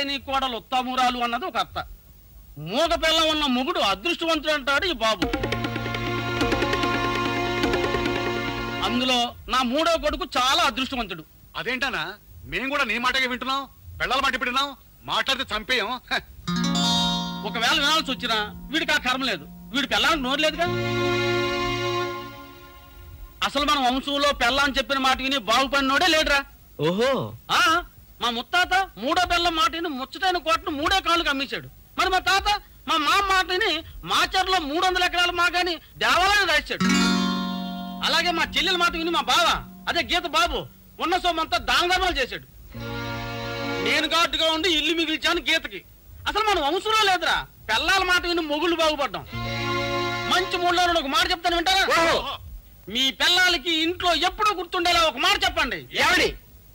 నీ కోడలు ఉత్తమురాలు అన్నది ఒక అత్త మూగ పిల్ల ఉన్న మొగుడు అదృష్టవంతుడు అంటాడు ఈ బాబు అందులో నా మూడో కొడుకు చాలా అదృష్టవంతుడు అదేంటనా మేము కూడా నీ మాటగా వింటున్నాం పెళ్ళాల మాట వింటున్నాం మాట్లాడితే చంపేయం హ. ఒకవేళ వినాల్సి వచ్చినా వీడికి ఆ కర్మ లేదు వీడి పెళ్ళానికి నోరు లేదుగా అసలు మన వంశంలో పెళ్ళ అని చెప్పిన మాట విని బాగుపడినోడే లేడురా ఓహో ఆ మా ముత్తాత మూడో బెల్లం మాట విని ముచ్చటైన కోటను మూడో కాళ్ళకు అమ్మేశాడు మరి మా తాత మా మామ మాట విని మాచర్లో మూడు వందల ఎకరాల మాగాని దేవాలయం రాశాడు అలాగే మా చెల్లెల మాట విని మా బావ అదే గీత బాబు ఉన్న సొమ్మంతా దాన ధర్మాలు చేశాడు నేను ఘాటుగా ఉండి ఇల్లు మిగిల్చాను గీతకి అసలు మన వంశంలో లేదురా పెళ్ళాల మాట విని మొగుళ్ళు బాగుపడ్డాం మంచి మూడులో ఒక మాట చెప్తాను వింటారా ఓహో. మీ పిల్లలకి ఇంట్లో ఎప్పుడూ గుర్తుండేలా ఒక మాట చెప్పండి ఏమండి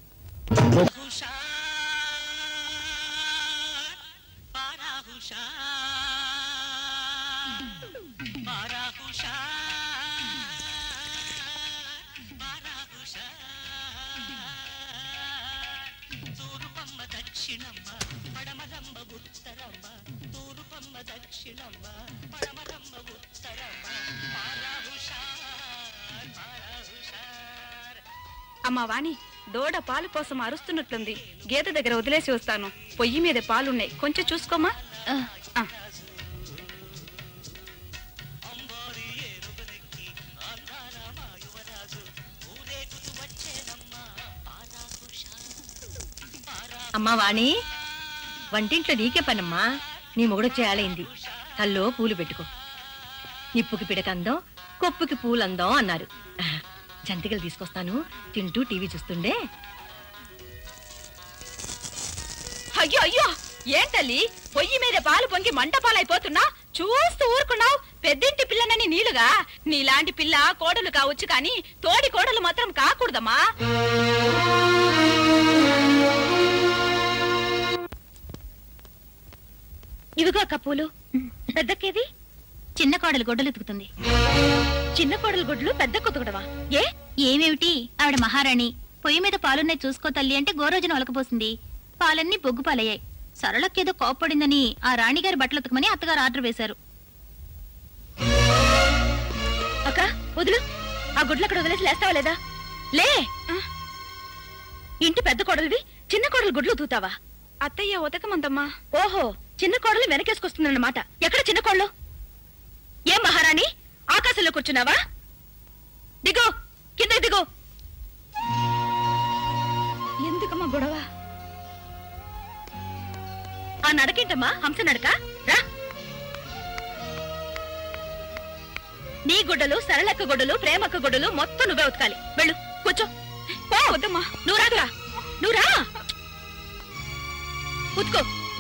తూరుపమ్మ దక్షిణమ్మ పడమరమ్మ ఉత్తరమ్మ తూరుపమ్మ దక్షిణమ్మ పడమరమ్మ ఉత్తరమ్మ పారాహుషార్ పారాహుషార్ అమ్మా వాణి దూడ పాలు కోసం అరుస్తున్నట్లుంది గేదె దగ్గర వదిలేసి వస్తాను పొయ్యి మీద పాలున్నాయి కొంచెం చూసుకోమా ఆ. అమ్మా వాణి వంటింట్లో నీకే పనమ్మా నీ మొగుడు చేయాలైంది కల్లో పూలు పెట్టుకో నిప్పుకి పిడకందం కొప్పుకి పూలందం అన్నారు ఆహా, జంతికలు తీసుకొస్తాను తింటూ టీవీ చూస్తుండే అయ్యో అయ్యో ఏం తల్లి పొయ్యి మీద పాలు పొంగి మంట పాలైపోతున్నా చూస్తూ ఊరుకున్నావు పెద్దింటి పిల్లనని నీలుగా నీలాంటి పిల్ల కోడలు కావచ్చు కానీ తోడి కోడలు మాత్రం కాకూడదమ్మా ఇవిగో అక్క పూలు పెద్దకేది చిన్న కోడలు గొడ్డలు ఉతుకుతుంది చిన్న కోడలు గుడ్లు పెద్ద కుతుకుడవా ఏ ఏమేమిటి ఆవిడ మహారాణి పొయ్యి మీద పాలున్నాయి చూసుకో తల్లి అంటే గోరోజున ఒలకపోసింది పాలన్నీ బొగ్గు పాలయ్యాయి సరళకేదో కోప్పడిందని ఆ రాణిగారి బట్టలు ఉతకమని అత్తగారు ఆర్డర్ వేశారు అక్క వదులు ఆ గుడ్లు అక్కడ వదిలేసి లేస్తావా లేదా లే ఇంటి పెద్ద కోడలివి చిన్న కోడలు గుడ్లు తూతావా అత్తయ్య ఉతకమందమ్మా ఓహో చిన్న కోడలు వెనకేసుకొస్తుందన్నమాట ఎక్కడ చిన్న కోళ్ళు ఏం మహారాణి ఆకాశంలో కూర్చున్నావా దిగు కింద దిగు ఎందుకమ్మా గొడవ ఆ నడకేంటమ్మా హంస నడక రా నీ గుడ్డలు సరళక్క గుడ్డలు ప్రేమక్క గుడ్డలు మొత్తం నువ్వే ఉతకాలి వెళ్ళు కూర్చో పో వద్దమ్మా నువ్వు రాదురా నువ్వు రా ఉతుకో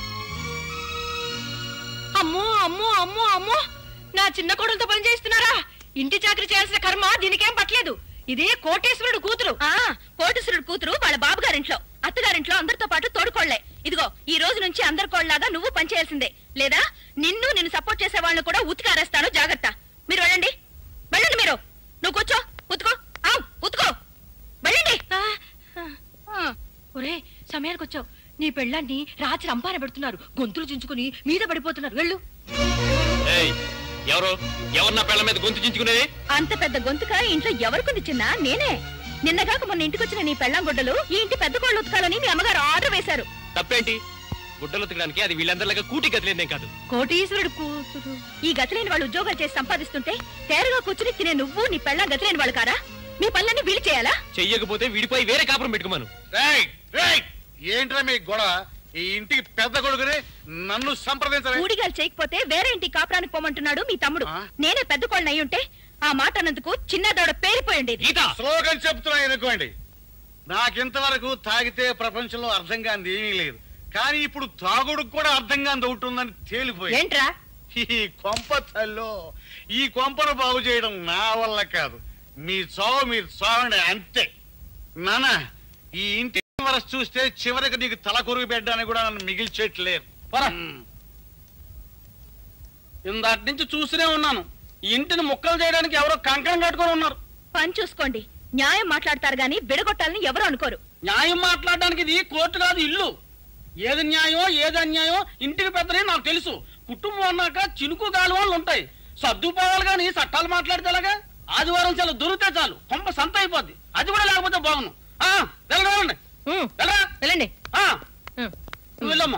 అమ్మో అమ్మో అమ్మో అమ్మో నా చిన్న కోడలతో పని చేస్తున్నారా ఇంటి చాకరీ చేయాల్సిన కర్మ దీనికేం పట్టలేదు ఇది కోటేశ్వరుడు కూతురు ఆ కోటేశ్వరుడు కూతురు వాళ్ళ బాబు గారింట్లో అత్తగారింట్లో అందరితో పాటు తోడుకోళ్లే ఇదిగో ఈ రోజు నుంచి అందరి కోళ్ళలాగా నువ్వు పనిచేయాల్సిందే లేదా నిన్ను నిన్ను సపోర్ట్ చేసే వాళ్ళని కూడా ఉతికారేస్తాను జాగ్రత్త మీరు వెళ్ళండి వెళ్ళండి మీరు నువ్వు కూర్చో ఉతుకో ఆవ్, ఉతుకో వెళ్ళండి ఒరే సమయానికి వచ్చావు నీ పెళ్ళాన్ని రాత్రి అంపాన పెడుతున్నారు గొంతులు చించుకుని మీద పడిపోతున్నారు వెళ్ళు ఎవరు ఎవరు నా పిల్ల మీద గొంతు చించుకునేది అంత పెద్ద గొంతుక ఇంట్లో ఎవరికుంది చిన్న నేనే నిన్నగాక మొన్న ఇంటికి వచ్చిన నీ పెళ్ళాం గుడ్డలు ఈ ఇంటి పెద్ద కోళ్ళు ఉతకాలని మీ అమ్మగారు ఆర్డర్ వేశారు తప్పేంటి గుడ్డలు ఉతకడానికి అది వీళ్ళందరిలాగా కూటి గతిలేదేం కాదు కోటీశ్వరుడు కూతురు ఈ గతిలేని వాళ్ళు ఉద్యోగాలు చేసి సంపాదిస్తుంటే తేరగా కూర్చుని తినే నువ్వు నీ పెళ్ళాం గతిలేని వాళ్ళు కారా మీ పనులన్నీ వీళ్ళు చేయాలా చెయ్యకపోతే విడిపోయి వేరే కాపురం పెట్టుకోమను రేయ్, రేయ్, ఏంట్రా మీ గొడవ ఈ ఇంటికి పెద్ద కొడుకుని నన్ను సంప్రదించలే ఊడిగాలు చేయకపోతే వేరే ఇంటి కాపురానికి పోమంటున్నాడు మీ తమ్ముడు ఆ? నేనే పెద్ద కోళ్ళని అయి ఉంటే ఆ మాట అన్నందుకు చిన్న దౌడ పేరిపోయి ఉండేది గీత స్లోగన్ చెప్తున్నా అనుకోండి నాకింతవరకు తాగితే ప్రపంచంలో అర్థం కానిది ఏమీ లేదు కానీ ఇప్పుడు తాగుడుకు కూడా అర్థం కానిది ఒకటి ఉందని తేలిపోయి ఏంట్రా ఈ కొంప తల్లో ఈ కొంపను బాగు చేయడం నా వల్ల కాదు మీ చావు మీరు చావండి అంతే నాన్న ఈ ఇంటి వరస చూస్తే చివరికి నీకు తల కొరుగు పెట్టడానికి కూడా నన్ను మిగిల్చేట్లేరు పోరా. ఇందాటి నుంచి చూస్తూనే ఉన్నాను ఈ ఇంటిని ముక్కలు చేయడానికి ఎవరో కంకణం కట్టుకొని ఉన్నారు పని చూసుకోండి న్యాయం మాట్లాడతారు గాని విడగొట్టాలని ఎవరు అనుకోరు న్యాయం మాట్లాడడానికి ఇది కోర్టు కాదు ఇల్లు ఏది న్యాయం ఏది అన్యాయం ఇంటికి పెద్దనే నాకు తెలుసు కుటుంబం అన్నాక చినుకు గాలి వాళ్ళు ఉంటాయి సర్దుపోవాలి కానీ చట్టాలు మాట్లాడితే ఎలాగా ఆదివారం చాలా దొరికితే చాలు కొంప సంత అయిపోద్ది అది కూడా లేకపోతే బాగును ఆ, వెళ్ళండి ఉమ్, వెళ్ళరా వెళ్ళండి ఆ, ఉమ్. నువ్వు వెళ్ళమ్మా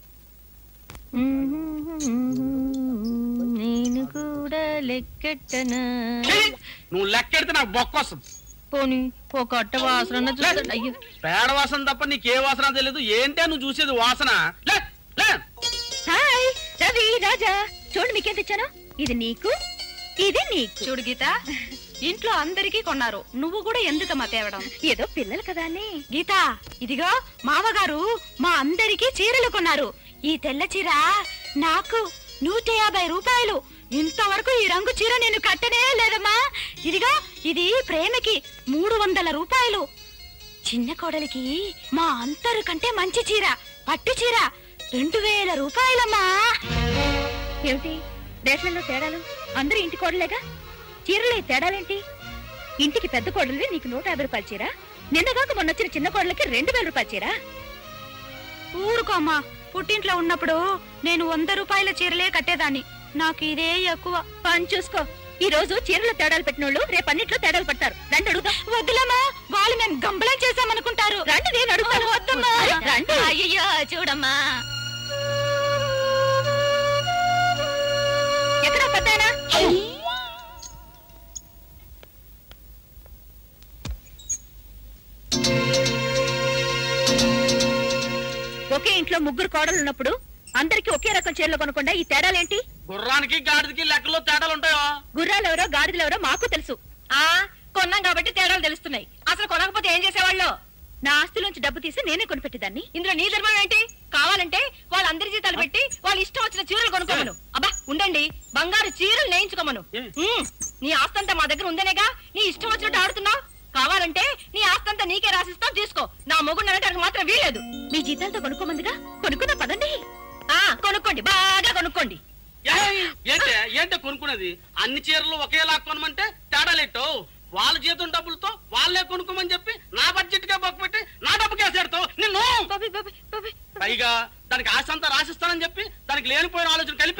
నేను కూడా లెక్కెట్టనా చెయ్యి. నువ్వు లెక్కెడితే నాకు బొక్క వస్తుంది పోనీ ఒక అట్ట వాసన చూడండి అయ్యో పేడ వాసన తప్ప నీకే వాసన తెలియదు ఏంటే నువ్వు చూసేది వాసన లే లే హాయ్ రవి రాజా చూడు మీకేం తెచ్చాను ఇది నీకు ఇది నీకు చూడు గీత ఇంట్లో అందరికీ కొన్నారు నువ్వు కూడా ఎందుకమ్మా తేవడం ఏదో పిల్లలు కదా అని గీత ఇదిగో మామగారు మా అందరికీ చీరలు కొన్నారు ఈ తెల్ల చీర నాకు నూట యాభై రూపాయలు ఇంతవరకు ఈ రంగు చీర నేను కట్టనే లేదమ్మా ఇదిగో ఇది ప్రేమకి మూడు వందల రూపాయలు చిన్న కోడలికి మా అంతరు కంటే మంచి చీర పట్టు చీర రెండు వేల రూపాయలమ్మా ఏమిటి రేట్లలో తేడాలు అందరూ ఇంటి కోడలేగా చీరలే తేడాలేంటి ఇంటికి పెద్ద కోడలు నీకు నూట యాభై రూపాయల చీర నిన్నగాక మొన్న వచ్చిన చిన్న కోడలకి రెండు వేల రూపాయల చీర ఊరుకో అమ్మా పుట్టింట్లో ఉన్నప్పుడు నేను వంద రూపాయల చీరలే కట్టేదాన్ని నాకు ఇదే ఎక్కువ పని చూసుకో ఈ రోజు చీరలో తేడాలు పెట్టినోళ్ళు రేపు అన్నిట్లో తేడాలు పడతారు రండి అడుగుదాం వద్దులమ్మా వాళ్ళు మేము గంబలం చేశామనుకుంటారు రండి నేను అడుగుతాను వద్దమ్మా. అరే, రండి అయ్యయ్యో చూడమ్మా ఎక్కడ పెద్దాయనా ఒకే ఇంట్లో ముగ్గురు కోడలు ఉన్నప్పుడు అందరికి ఒకే రకం చీరలు కొనకుండా ఈ తేడాలేంటి గుర్రానికి గాడిదకి లెక్కలో తేడాలు ఉంటాయో గుర్రాలెవరో గాడిదలెవరో మాకు తెలుసు ఆ కొన్నాం కాబట్టి తేడాలు తెలుస్తున్నాయి అసలు కొనకపోతే ఏం చేసేవాళ్ళు నా ఆస్తిలోంచి డబ్బు తీసి నేనే కొనిపెట్టేదాన్ని ఇందులో నీ ధర్మం ఏంటి కావాలంటే వాళ్ళందరి జీతాలు పెట్టి వాళ్ళ ఇష్టం వచ్చిన చీరలు కొనుక్కోమను అబ్బా ఉండండి బంగారు చీరలు నేయించుకోమను ఏ? ఉమ్, నీ ఆస్తంతా మా దగ్గర ఉందనేగా నీ ఇష్టం వచ్చినట్టు ఆడుతున్నావు కావాలంటే నీ ఆస్తంతా నీకే రాసిస్తాం తీసుకో నా మొగుడు అనడానికి మాత్రం వీలేదు మీ జీతాలతో కొనుక్కోమందిగా కొనుక్కున్నా పదండి ఆ కొనుక్కోండి బాగా కొనుక్కోండి ఏయ్, ఏంటే ఏంటే కొనుక్కునేది అన్ని చీరలు ఒకేలా కొనమంటే తేడాలేట్టో వాళ్ళ జీతం డబ్బులతో వాళ్ళే కొనుక్కోమని చెప్పి నా బడ్జెట్ గా బొక్క పెట్టి నా డబ్బు కేసేడతావు నిన్ను బాబీ బాబీ బాబీ పైగా దానికి ఆశ అంతా రాసిస్తానని చెప్పి దానికి లేనిపోయిన ఆలోచన కలిగి